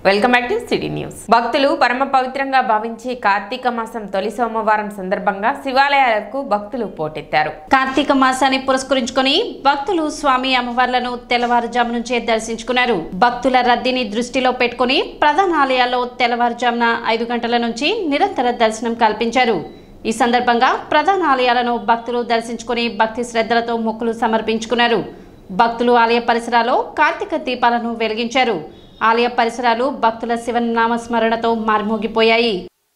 welcome back to city news భక్తులు పరమ పవిత్రంగా భావించి కార్తీక మాసం తొలి సోమవారం సందర్భంగా శివాలయాలకు భక్తులు పోటెత్తారు కార్తీక మాసాన్ని పురస్కరించుకొని భక్తులు స్వామి అమ్మవార్లను తెల్లవారుజాము నుంచే దర్శించుకున్నారు భక్తుల రద్దీని దృష్టిలో పెట్టుకుని ప్రధాన ఆలయాల్లో తెల్లవారుజామున ఐదు గంటల నుంచి నిరంతర దర్శనం కల్పించారు ఈ సందర్భంగా ప్రధాన ఆలయాలను భక్తులు దర్శించుకుని భక్తి శ్రద్ధలతో మొక్కులు సమర్పించుకున్నారు భక్తులు ఆలయ పరిసరాల్లో కార్తీక దీపాలను వెలిగించారు ఆలయ పరిసరాలు భక్తుల శివనామస్మరణతో మారుమోగిపోయాయి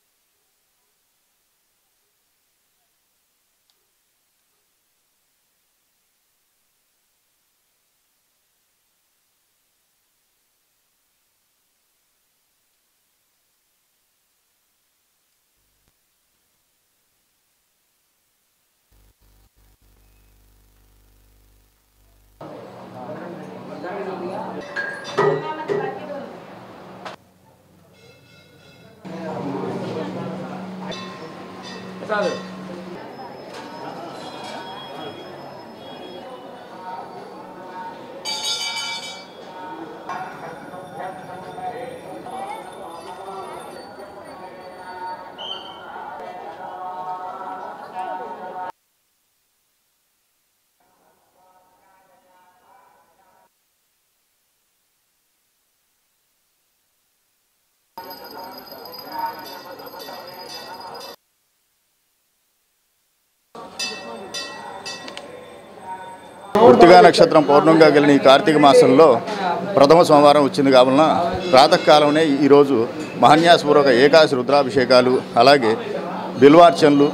వృత్తిగా నక్షత్రం పౌర్ణంగా కలిగిన ఈ కార్తీక మాసంలో ప్రథమ సోమవారం వచ్చింది కావున ప్రాతకాలంలో ఈరోజు మహాన్యాసపూర్వక ఏకాశి రుద్రాభిషేకాలు అలాగే బిల్వార్చనలు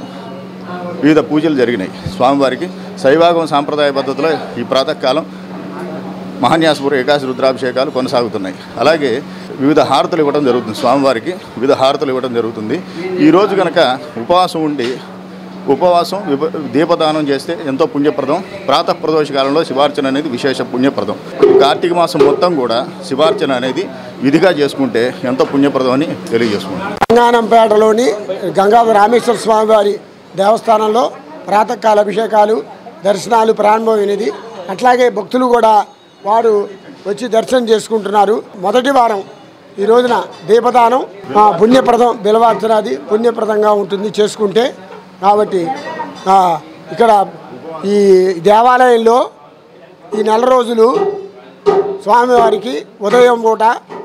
వివిధ పూజలు జరిగినాయి స్వామివారికి శైవాగం సాంప్రదాయ పద్ధతిలో ఈ ప్రాతకాలం మహాన్యాసపూర్వ ఏకాశి రుద్రాభిషేకాలు కొనసాగుతున్నాయి అలాగే వివిధ హారతులు ఇవ్వడం జరుగుతుంది స్వామివారికి వివిధ హారతులు ఇవ్వడం జరుగుతుంది ఈరోజు కనుక ఉపవాసం ఉండి ఉపవాసం విభ దీపదానం చేస్తే ఎంతో పుణ్యప్రదం ప్రాతః ప్రదోష కాలంలో శివార్చన అనేది విశేష పుణ్యప్రదం కార్తీక మాసం మొత్తం కూడా శివార్చన అనేది విధిగా చేసుకుంటే ఎంతో పుణ్యప్రదం అని తెలియజేసుకుంటాం గంగానంపేటలోని గంగా రామేశ్వర స్వామి వారి దేవస్థానంలో ప్రాతకాల అభిషేకాలు దర్శనాలు ప్రారంభమైనది అట్లాగే భక్తులు కూడా వారు వచ్చి దర్శనం చేసుకుంటున్నారు మొదటి వారం ఈ రోజున దీపదానం ఆ, పుణ్యప్రదం బిలవార్చనాది పుణ్యప్రదంగా ఉంటుంది చేసుకుంటే కాబట్టి ఆ, ఇక్కడ ఈ దేవాలయంలో ఈ నెల రోజులు స్వామివారికి ఉదయం పూట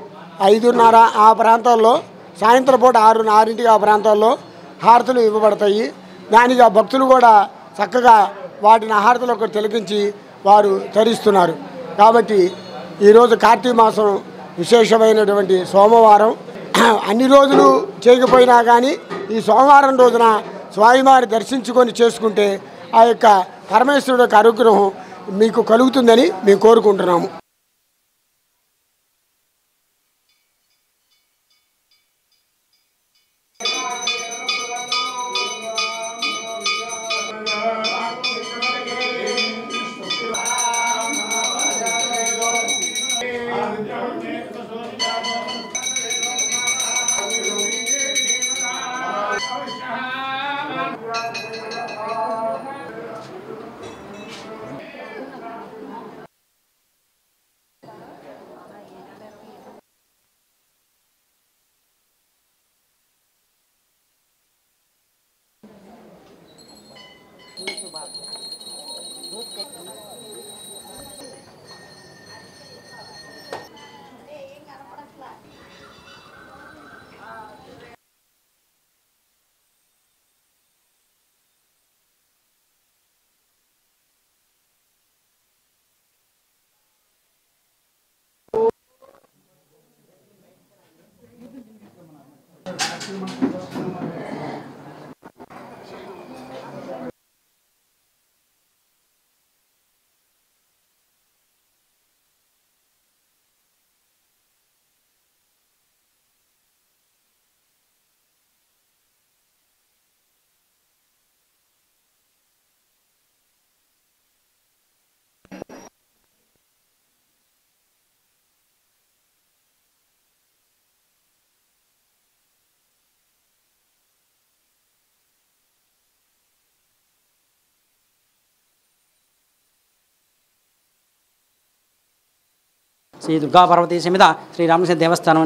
ఐదున్నర ఆ ప్రాంతాల్లో సాయంత్రం పూట ఆరు ఆరింటికి ఆ ప్రాంతాల్లో హారతులు ఇవ్వబడతాయి దానికి ఆ భక్తులు కూడా చక్కగా వాటిని హారతులు ఒకటి తిలకించి వారు తరిస్తున్నారు కాబట్టి ఈరోజు కార్తీక మాసం విశేషమైనటువంటి సోమవారం అన్ని రోజులు చేయకపోయినా కానీ ఈ సోమవారం రోజున స్వామివారి దర్శించుకొని చేసుకుంటే ఆ యొక్క పరమేశ్వరుడు యొక్క అనుగ్రహం మీకు కలుగుతుందని మేము కోరుకుంటున్నాము శ్రీ దుర్గా పార్వతీ సమేత శ్రీ రామకృష్ణ దేవస్థానం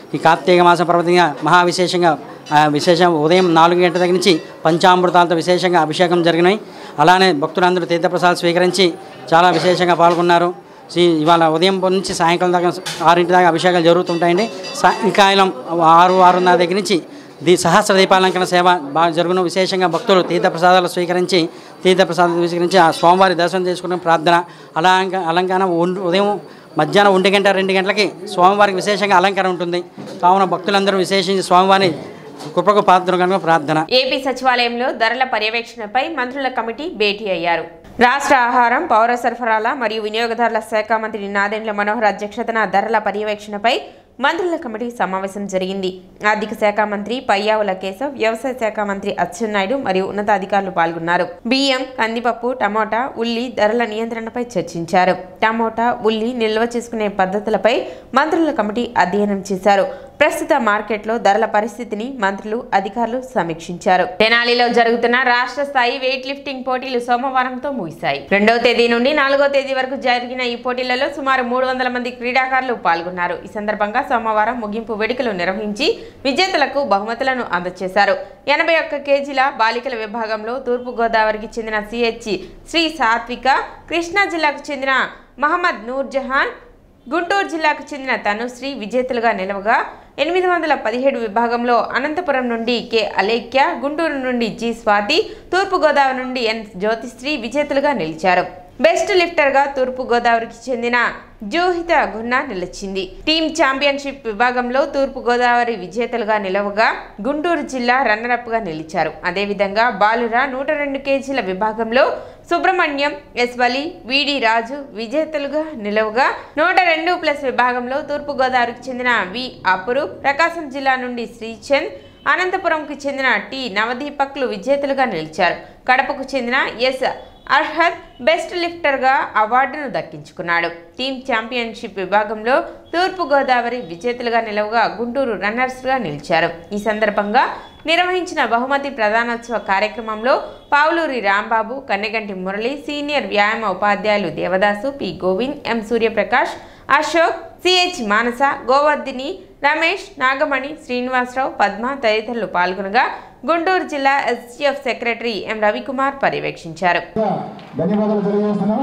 ఈ కార్తీక మాసం పర్వతంగా మహా విశేషంగా ఆ, విశేషం ఉదయం నాలుగు గంటల దగ్గర నుంచి పంచామృతాలతో విశేషంగా అభిషేకం జరిగినాయి అలానే భక్తులందరూ తీర్థప్రసాదాలు స్వీకరించి చాలా విశేషంగా పాల్గొన్నారు శ్రీ ఇవాళ ఉదయం నుంచి సాయంకాలం దాకా ఆరింటి దాకా అభిషేకాలు జరుగుతుంటాయండి సాయంకాలం ఆరు ఆరున్నర దగ్గర నుంచి దీ సహస్ర దీపాలంకరణ సేవ బాగా జరుగును విశేషంగా భక్తులు తీర్థప్రసాదాలు స్వీకరించి తీర్థప్రసాదాలు స్వీకరించి ఆ స్వామివారి దర్శనం చేసుకునే ప్రార్థన అలంక అలంకరణ ఉం- ఉదయం మధ్యాహ్నం ఒంటి గంట రెండు గంటలకి స్వామివారికి విశేషంగా అలంకరణ ఉంటుంది కావున భక్తులందరూ విశేషించి స్వామివారిని కృపకు పాత్ర కనుక ప్రార్థన ఏపీ సచివాలయంలో ధరల పర్యవేక్షణపై మంత్రుల కమిటీ భేటీ అయ్యారు రాష్ట్ర ఆహారం పౌర సరఫరాల మరియు వినియోగదారుల శాఖ మంత్రి నాదెండ్ల మనోహర్ అధ్యక్షతన ధరల పర్యవేక్షణపై మంత్రుల కమిటీ సమావేశం జరిగింది ఆర్థిక శాఖ మంత్రి పయ్యావుల కేశవ్ వ్యవసాయ శాఖ మంత్రి అచ్చెన్నాయుడు మరియు ఉన్నతాధికారులు పాల్గొన్నారు బియ్యం కందిపప్పు టమోటా ఉల్లి ధరల నియంత్రణపై చర్చించారు టమోటా ఉల్లి నిల్వ చేసుకునే పద్ధతులపై మంత్రుల కమిటీ అధ్యయనం చేశారు ప్రస్తుత మార్కెట్లో ధరల పరిస్థితిని మంత్రులు అధికారులు సమీక్షించారు తెనాలిలో జరుగుతున్న రాష్ట్ర స్థాయి వెయిట్ లిఫ్టింగ్ పోటీలు సోమవారంతో ముగిశాయి రెండవ తేదీ నుండి నాలుగో తేదీ వరకు జరిగిన ఈ పోటీలలో సుమారు మూడు వందల మంది క్రీడాకారులు పాల్గొన్నారు ఈ సందర్భంగా సోమవారం ముగింపు వేడుకలు నిర్వహించి విజేతలకు బహుమతులను అందజేశారు ఎనభై ఒక్క కేజీల బాలికల విభాగంలో తూర్పు గోదావరికి చెందిన సిహెచ్ శ్రీ సాత్విక కృష్ణా జిల్లాకు చెందిన మహమ్మద్ నూర్జహాన్ గుంటూరు జిల్లాకు చెందిన తనుశ్రీ విజేతలుగా నిలవగా ఎనిమిది వందల పదిహేడు విభాగంలో అనంతపురం నుండి కె అలేఖ్య గుంటూరు నుండి జి స్వాతి తూర్పుగోదావరి నుండి ఎన్ జ్యోతిశ్రీ విజేతలుగా నిలిచారు బెస్ట్ లిఫ్టర్గా తూర్పు గోదావరికి చెందిన జోహిత గున్నా నిలిచింది టీమ్ ఛాంపియన్షిప్ విభాగంలో తూర్పు గోదావరి విజేతలుగా నిలవగా గుంటూరు జిల్లా రన్నరప్గా నిలిచారు అదేవిధంగా బాలుర నూట రెండు కేజీల విభాగంలో సుబ్రహ్మణ్యం ఎస్వలి విడి రాజు విజేతలుగా నిలవగా నూట రెండు ప్లస్ విభాగంలో తూర్పు గోదావరికి చెందిన వి అపురు ప్రకాశం జిల్లా నుండి శ్రీచంద్ అనంతపురంకి చెందిన టి నవదీపక్లు విజేతలుగా నిలిచారు కడపకు చెందిన ఎస్ అర్హద్ బెస్ట్ లిఫ్టర్గా అవార్డును దక్కించుకున్నాడు టీమ్ ఛాంపియన్షిప్ విభాగంలో తూర్పు గోదావరి విజేతలుగా నిలవగా గుంటూరు రన్నర్స్గా నిలిచారు ఈ సందర్భంగా నిర్వహించిన బహుమతి ప్రధానోత్సవ కార్యక్రమంలో పావులూరి రాంబాబు కన్నెగంటి మురళి సీనియర్ వ్యాయామ ఉపాధ్యాయులు Devadasu P Govind M Suryaprakash Ashok CH Manasa Govardhini Ramesh Nagamani Srinivasarao Padma తదితరులు పాల్గొనగా గుంటూరు జిల్లా ఎస్జిఎఫ్ సెక్రటరీ ఎం రవికుమార్ పర్యవేక్షించారు ధన్యవాదాలు తెలియజేస్తున్నాం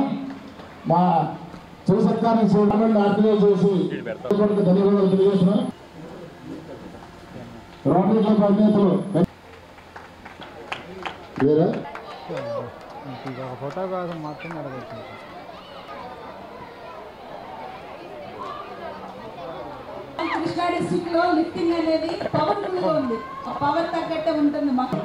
మా శివసత్కారం చూడకుండా ఆర్గనైజ్ చేసి కొరకు ధన్యవాదాలు తెలియజేస్తున్నాం రోటరీ క్లబ్ అధినేతలు వేరే కృష్ణా డిస్ట్రిక్ట్ లో లిఫ్టింగ్ అనేది పవర్ఫుల్ గా ఉంది ఆ పవర్ తగ్గట్టే ఉంటుంది మాకు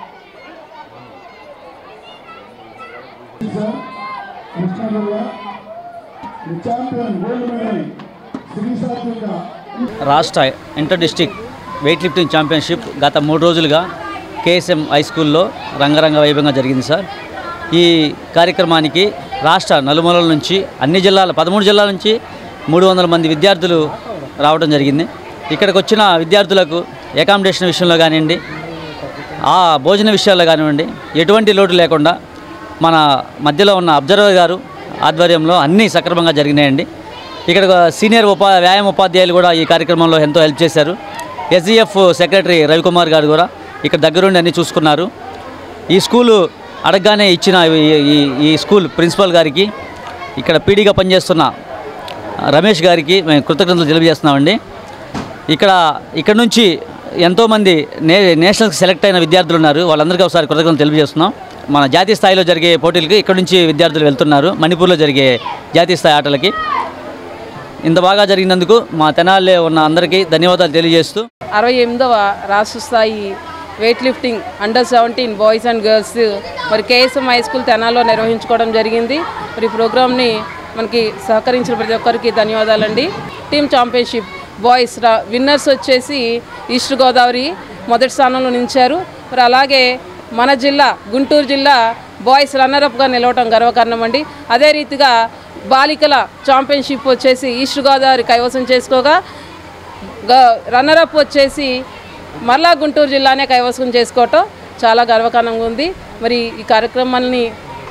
కృష్ణా జిల్లా champion gold medal Sri Sathvika రాష్ట్ర inter district weight lifting championship గత మూడు రోజులుగా కేఎస్ఎం హై స్కూల్లో రంగరంగ వైభవంగా జరిగింది సార్ ఈ కార్యక్రమానికి రాష్ట్ర నలుమూలల నుంచి అన్ని జిల్లాల పదమూడు జిల్లాల నుంచి మూడు వందల మంది విద్యార్థులు రావడం జరిగింది ఇక్కడికి వచ్చిన విద్యార్థులకు అకామిడేషన్ విషయంలో కానివ్వండి ఆ భోజన విషయాల్లో కానివ్వండి ఎటువంటి లోటు లేకుండా మన మధ్యలో ఉన్న అబ్జర్వర్ గారు ఆధ్వర్యంలో అన్నీ సక్రమంగా జరిగినాయండి ఇక్కడ సీనియర్ ఉపా వ్యాయామ ఉపాధ్యాయులు కూడా ఈ కార్యక్రమంలో ఎంతో హెల్ప్ చేశారు ఎస్జిఎఫ్ సెక్రటరీ రవికుమార్ గారు కూడా ఇక్కడ దగ్గరుండి అన్నీ చూసుకున్నారు ఈ స్కూలు అడగగానే ఇచ్చిన ఈ- ఈ ఈ స్కూల్ ప్రిన్సిపల్ గారికి ఇక్కడ పీడీగా పనిచేస్తున్న రమేష్ గారికి మేము కృతజ్ఞతలు తెలియజేస్తున్నామండి ఇక్కడ ఇక్కడ నుంచి ఎంతోమంది నే నేషనల్కి సెలెక్ట్ అయిన విద్యార్థులు ఉన్నారు వాళ్ళందరికీ ఒకసారి కృతజ్ఞతలు తెలియజేస్తున్నాం మన జాతీయ స్థాయిలో జరిగే పోటీలకి ఇక్కడ నుంచి విద్యార్థులు వెళ్తున్నారు మణిపూర్లో జరిగే జాతీయ స్థాయి ఆటలకి ఇంత బాగా జరిగినందుకు మా తెనాలిలో ఉన్న అందరికీ ధన్యవాదాలు తెలియజేస్తూ అరవై ఎనిమిదవ రాష్ట్ర స్థాయి weight lifting under seventeen boys and girls మరి కేఎస్ఎం హై స్కూల్ తెనాల్లో నిర్వహించుకోవడం జరిగింది మరి ఈ ప్రోగ్రామ్ని మనకి సహకరించిన ప్రతి ఒక్కరికి ధన్యవాదాలండి టీమ్ ఛాంపియన్షిప్ బాయ్స్ రా విన్నర్స్ వచ్చేసి ఈస్ట్ గోదావరి మొదటి స్థానంలో నిలిచారు మరి అలాగే మన జిల్లా గుంటూరు జిల్లా బాయ్స్ రన్నరప్గా నిలవటం గర్వకారణం అండి అదే రీతిగా బాలికల ఛాంపియన్షిప్ వచ్చేసి ఈస్ట్ గోదావరి కైవసం చేసుకోగా గ- రన్నరప్ వచ్చేసి మరలా గుంటూరు జిల్లానే కైవసం చేసుకోవటం చాలా గర్వకారణంగా ఉంది మరి ఈ కార్యక్రమాన్ని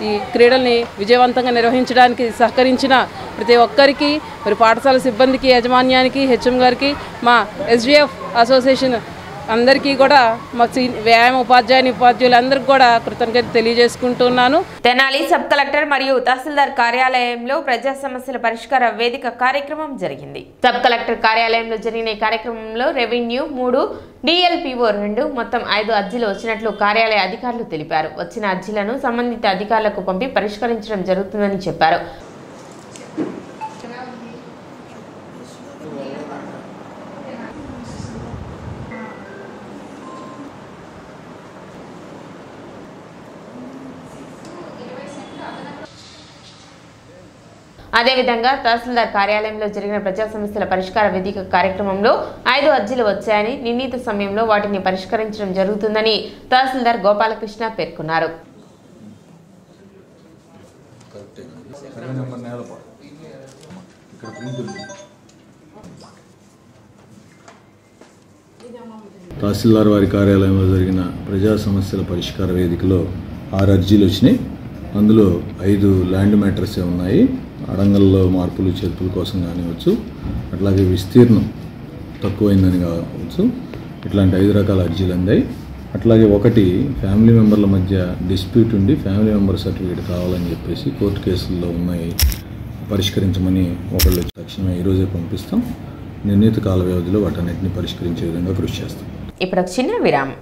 ఈ క్రీడల్ని విజయవంతంగా నిర్వహించడానికి సహకరించిన ప్రతి ఒక్కరికి మరి పాఠశాల సిబ్బందికి యాజమాన్యానికి హెచ్ఎం గారికి మా ఎస్డిఎఫ్ అసోసియేషన్ అందరికీ కూడా మా సీ వ్యాయామ ఉపాధ్యాయుని ఉపాధ్యాయులందరికీ కూడా కృతజ్ఞత తెలియజేసుకుంటున్నాను తెనాలి సబ్ కలెక్టర్ మరియు తహసీల్దార్ కార్యాలయంలో ప్రజా సమస్యల పరిష్కార వేదిక కార్యక్రమం జరిగింది సబ్ కలెక్టర్ కార్యాలయంలో జరిగిన ఈ కార్యక్రమంలో రెవెన్యూ మూడు డిఎల్పిఓ రెండు మొత్తం ఐదు అర్జీలు వచ్చినట్లు కార్యాలయ అధికారులు తెలిపారు వచ్చిన అర్జీలను సంబంధిత అధికారులకు పంపి పరిష్కరించడం జరుగుతుందని చెప్పారు అదేవిధంగా తహసీల్దార్ కార్యాలయంలో జరిగిన ప్రజా సమస్యల పరిష్కార వేదిక కార్యక్రమంలో ఐదు అర్జీలు వచ్చాయని నిర్ణీత సమయంలో వాటిని పరిష్కరించడం జరుగుతుందని తహసీల్దార్ గోపాలకృష్ణ పేర్కొన్నారు తహసీల్దార్ వారి కార్యాలయంలో జరిగిన ప్రజా సమస్యల పరిష్కార వేదికలో ఆరు అర్జీలు వచ్చినాయి అందులో ఐదు ల్యాండ్ మ్యాటర్సే ఉన్నాయి అడంగల్లో మార్పులు చేర్పుల కోసం కానివచ్చు అట్లాగే విస్తీర్ణం తక్కువైందని కావచ్చు ఇట్లాంటి ఐదు రకాల అర్జీలు అందాయి అట్లాగే ఒకటి ఫ్యామిలీ మెంబర్ల మధ్య డిస్ప్యూట్ ఉండి ఫ్యామిలీ మెంబర్ సర్టిఫికేట్ కావాలని చెప్పేసి కోర్టు కేసుల్లో ఉన్నాయి పరిష్కరించమని ఒకళ్ళు వచ్చి తక్షణమే ఈరోజే పంపిస్తాం నిర్ణీత కాల వ్యవధిలో వాటన్నిటిని పరిష్కరించే విధంగా కృషి చేస్తాం ఇప్పుడు ఒక చిన్న విరామం